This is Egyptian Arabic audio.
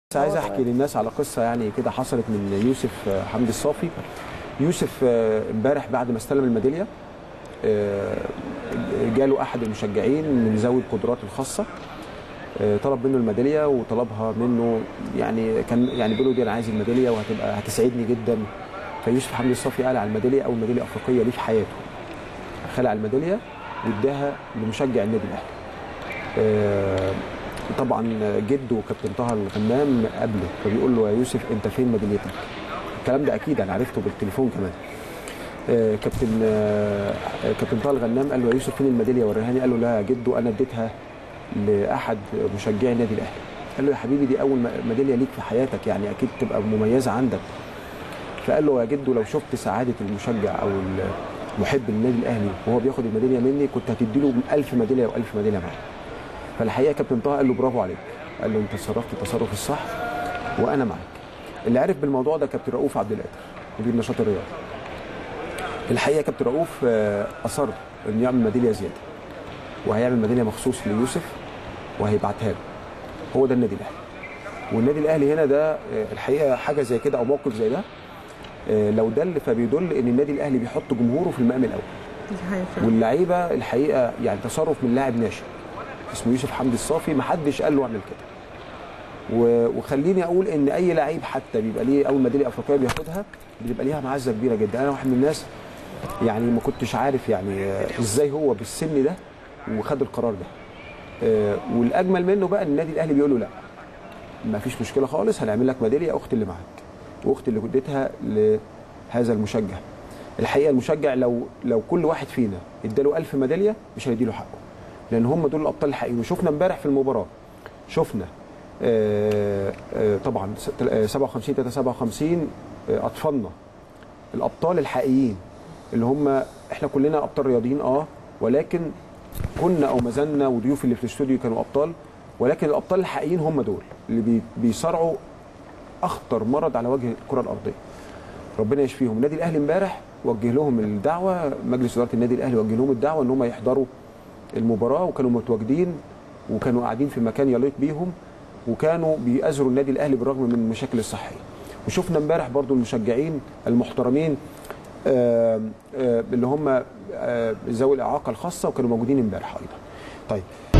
بس عايز احكي للناس على قصه يعني كده حصلت من يوسف آه، حمدي الصافي يوسف آه، امبارح بعد ما استلم الميداليه آه، جاله احد المشجعين من ذوي القدرات الخاصه آه، طلب منه الميداليه وطلبها منه يعني كان يعني بيقول له دي انا عايز الميداليه وهتبقى هتسعدني جدا فيوسف حمدي الصافي قال على الميداليه اول ميداليه افريقيه ليه في حياته خلع الميداليه واداها لمشجع النادي الاهلي آه، طبعا جده كابتن طه الغنام قبله فبيقول له يا يوسف انت فين ميداليتك؟ الكلام ده اكيد انا عرفته بالتليفون كمان. آه، كابتن آه، كابتن طه الغنام قال له يا يوسف فين الميداليه وريهاني؟ قال له لا يا جدو انا اديتها لاحد مشجعي النادي الاهلي. قال له يا حبيبي دي اول ميداليه ليك في حياتك يعني اكيد تبقى مميزه عندك. فقال له يا جدو لو شفت سعاده المشجع او محب النادي الاهلي وهو بياخد الميداليه مني كنت هتدي له 1000 ميداليه و1000 ميداليه معاه. فالحقيقه كابتن طه قال له برافو عليك قال له انت تصرفت التصرف الصح وانا معاك اللي عرف بالموضوع ده كابتن رؤوف عبد القادر مدير نشاط الرياضه الحقيقه كابتن رؤوف آه، اصر انه يعمل ميداليه زياده وهيعمل ميداليه مخصوص ليوسف وهيبعتها له هو ده النادي الاهلي والنادي الاهلي هنا ده آه، الحقيقه حاجه زي كده او موقف زي ده آه، لو دل فبيدل ان النادي الاهلي بيحط جمهوره في المقام الاول دي حقيقة فعلا. واللعيبه الحقيقه يعني تصرف من لاعب ناشئ اسمه يوسف حمدي الصافي ما حدش قال له اعمل كده و- وخليني اقول ان اي لعيب حتى بيبقى ليه اول ميداليه افريقيه بياخدها بيبقى ليها معزه كبيره جدا انا واحد من الناس يعني ما كنتش عارف يعني آه، ازاي هو بالسن ده وخد القرار ده آه، والاجمل منه بقى ان النادي الاهلي بيقول له لا ما فيش مشكله خالص هنعمل لك ميداليه اخت اللي معاك واخت اللي اديتها لهذا المشجع الحقيقه المشجع لو لو كل واحد فينا اداله 1000 ميداليه مش هيديله حقه لان هم دول الابطال الحقيقيين وشفنا امبارح في المباراه شفنا آه، آه، طبعا س- تل- آه، 57 53 آه، اطفالنا الابطال الحقيقيين اللي هم احنا كلنا ابطال رياضيين اه ولكن كنا او ما زلنا وضيوف اللي في الاستوديو كانوا ابطال ولكن الابطال الحقيقيين هم دول اللي بي- بيصارعوا اخطر مرض على وجه الكره الارضيه ربنا يشفيهم النادي الاهلي امبارح وجه لهم الدعوه مجلس اداره النادي الاهلي وجه لهم الدعوه ان هم يحضروا المباراه وكانوا متواجدين وكانوا قاعدين في مكان يليق بيهم وكانوا بيأزروا النادي الاهلي بالرغم من المشاكل الصحيه وشفنا امبارح برضو المشجعين المحترمين آه، آه، اللي هم آه، ذوي الاعاقه الخاصه وكانوا موجودين امبارح ايضا طيب